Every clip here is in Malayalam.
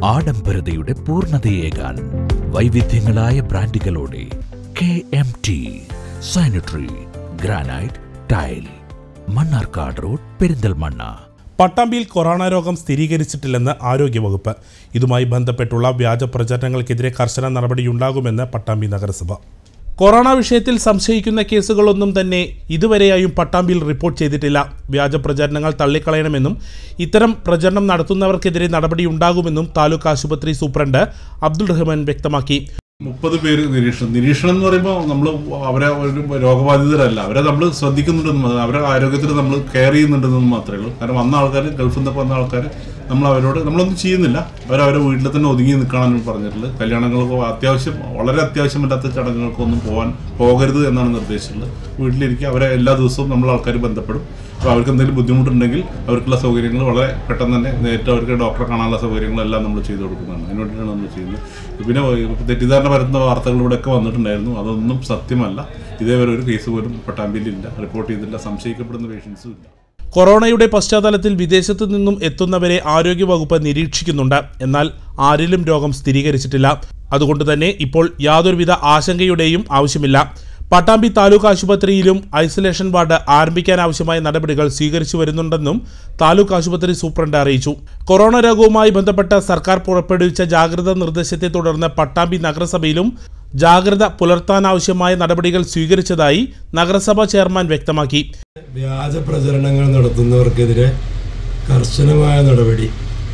ആഡംബരതയുടെ പൂർണ്ണതയേകാൻ വൈവിധ്യങ്ങളായ ബ്രാൻഡുകളോടെ K M T sanitary granite tile Mannarkkad road Perinthalmanna പട്ടാമ്പിയിൽ കൊറോണ രോഗം സ്ഥിരീകരിച്ചിട്ടില്ലെന്ന് ആരോഗ്യവകുപ്പ് ഇതുമായി ബന്ധപ്പെട്ടുള്ള വ്യാജ പ്രചരണങ്ങൾക്കെതിരെ കർശന നടപടിയുണ്ടാകുമെന്ന് പട്ടാമ്പി നഗരസഭ കൊറോണ വിഷയത്തിൽ സംശയിക്കുന്ന കേസുകളൊന്നും തന്നെ ഇതുവരെയായും പട്ടാമ്പിയിൽ റിപ്പോർട്ട് ചെയ്തിട്ടില്ല വ്യാജ പ്രചരണങ്ങൾ തള്ളിക്കളയണമെന്നും ഇത്തരം പ്രചരണം നടത്തുന്നവർക്കെതിരെ നടപടിയുണ്ടാകുമെന്നും താലൂക്ക് ആശുപത്രി സൂപ്രണ്ട് അബ്ദുൾ റഹ്മാൻ വ്യക്തമാക്കി മുപ്പത് പേര് നിരീക്ഷണം നിരീക്ഷണം എന്ന് പറയുമ്പോൾ നമ്മൾ അവരെ ഒരു രോഗബാധിതരല്ല അവരെ നമ്മൾ ശ്രദ്ധിക്കുന്നുണ്ടെന്ന് മാത്രം അവരെ ആരോഗ്യത്തിൽ നമ്മൾ കെയർ ചെയ്യുന്നുണ്ടെന്ന് മാത്രമേ ഉള്ളൂ കാരണം വന്ന ആൾക്കാർ ഗൾഫിൽ നിന്നൊക്കെ വന്ന ആൾക്കാർ നമ്മൾ അവരോട് നമ്മളൊന്നും ചെയ്യുന്നില്ല അവർ അവരെ വീട്ടിൽ തന്നെ ഒതുങ്ങി നിൽക്കണമെന്ന് പറഞ്ഞിട്ടുള്ളത് കല്യാണങ്ങൾക്കോ അത്യാവശ്യം വളരെ അത്യാവശ്യമില്ലാത്ത ചടങ്ങുകൾക്കൊന്നും പോകാൻ പോകരുത് എന്നാണ് നിർദ്ദേശിച്ചിട്ടുള്ളത് വീട്ടിലിരിക്കുക അവരെ എല്ലാ ദിവസവും നമ്മൾ ആൾക്കാർ ബന്ധപ്പെടും അപ്പോൾ അവർക്ക് എന്തെങ്കിലും ബുദ്ധിമുട്ടുണ്ടെങ്കിൽ അവർക്കുള്ള സൗകര്യങ്ങൾ വളരെ പെട്ടെന്ന് തന്നെ നേരിട്ട് അവർക്ക് ഡോക്ടറെ കാണാനുള്ള സൗകര്യങ്ങളെല്ലാം നമ്മൾ ചെയ്തു കൊടുക്കുന്നതാണ് അതിന് വേണ്ടിയിട്ടാണ് നമ്മൾ ചെയ്യുന്നത് പിന്നെ തെറ്റിദ്ധാരണ പരത്തുന്ന വാർത്തകൾ ഇവിടെയൊക്കെ വന്നിട്ടുണ്ടായിരുന്നു അതൊന്നും സത്യമല്ല ഇതേവരെ ഒരു കേസ് പോലും പട്ടാമ്പിയിലില്ല റിപ്പോർട്ട് ചെയ്തില്ല സംശയിക്കപ്പെടുന്ന പേഷ്യൻസും ഇല്ല കൊറോണയുടെ പശ്ചാത്തലത്തിൽ വിദേശത്തു നിന്നും എത്തുന്നവരെ ആരോഗ്യവകുപ്പ് നിരീക്ഷിക്കുന്നുണ്ട് എന്നാൽ ആരിലും രോഗം സ്ഥിരീകരിച്ചിട്ടില്ല അതുകൊണ്ട് തന്നെ ഇപ്പോൾ യാതൊരുവിധ ആശങ്കയുടെയും ആവശ്യമില്ല പട്ടാമ്പി താലൂക്ക് ആശുപത്രിയിലും ഐസൊലേഷൻ വാർഡ് ആരംഭിക്കാനാവശ്യമായ നടപടികൾ സ്വീകരിച്ചു വരുന്നുണ്ടെന്നും താലൂക്ക് ആശുപത്രി സൂപ്രണ്ട് അറിയിച്ചു കൊറോണ രോഗവുമായി ബന്ധപ്പെട്ട സർക്കാർ പുറപ്പെടുവിച്ച ജാഗ്രതാ നിർദ്ദേശത്തെ തുടർന്ന് പട്ടാമ്പി നഗരസഭയിലും ജാഗ്രത പുലർത്താനാവശ്യമായ നടപടികൾ സ്വീകരിച്ചതായി നഗരസഭാ ചെയർമാൻ വ്യക്തമാക്കി വ്യാജ പ്രചരണങ്ങൾ നടത്തുന്നവർക്കെതിരെ കർശനമായ നടപടി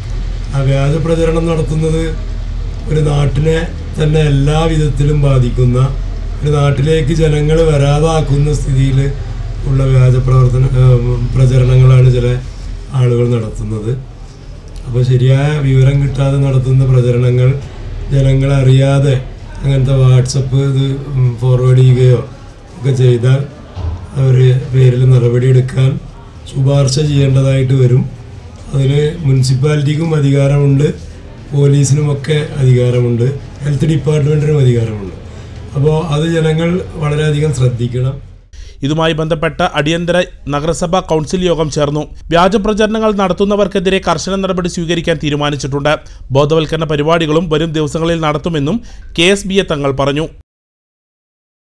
ആ വ്യാജ പ്രചരണം നടത്തുന്നത് ഒരു നാട്ടിനെ തന്നെ എല്ലാ വിധത്തിലും ബാധിക്കുന്ന ഒരു നാട്ടിലേക്ക് ജനങ്ങൾ വരാതാക്കുന്ന സ്ഥിതിയിൽ ഉള്ള വ്യാജ പ്രവർത്തന ഏഹ് പ്രചരണങ്ങളാണ് ചില ആളുകൾ നടത്തുന്നത് അപ്പോൾ ശരിയായ വിവരം കിട്ടാതെ നടത്തുന്ന പ്രചരണങ്ങൾ ജനങ്ങളെ അറിയാതെ അങ്ങനത്തെ വാട്സപ്പ് ഇത് ഫോർവേഡ് ചെയ്യുകയോ ഒക്കെ ചെയ്താൽ അവർ പേരിൽ നടപടിയെടുക്കാൻ ശുപാർശ ചെയ്യേണ്ടതായിട്ട് വരും അതിന് മുനിസിപ്പാലിറ്റിക്കും അധികാരമുണ്ട് പോലീസിനുമൊക്കെ അധികാരമുണ്ട് ഹെൽത്ത് ഡിപ്പാർട്ട്മെൻറ്റിനും അധികാരമുണ്ട് അപ്പോൾ അത് ജനങ്ങൾ വളരെയധികം ശ്രദ്ധിക്കണം ഇതുമായി ബന്ധപ്പെട്ട അടിയന്തര നഗരസഭാ കൗൺസിൽ യോഗം ചേർന്നു വ്യാജ പ്രചരണങ്ങൾ നടത്തുന്നവർക്കെതിരെ കർശന നടപടി സ്വീകരിക്കാൻ തീരുമാനിച്ചിട്ടുണ്ട് ബോധവൽക്കരണ പരിപാടികളും വരും ദിവസങ്ങളിൽ നടത്തുമെന്നും കെ എസ് ബി എ തങ്ങൾ പറഞ്ഞു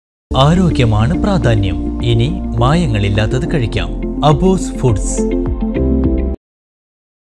ആരോഗ്യമാണ് പ്രാധാന്യം ഇനി മായങ്ങളില്ലാത്തത് കഴിക്കാം അബോസ് ഫുഡ്സ്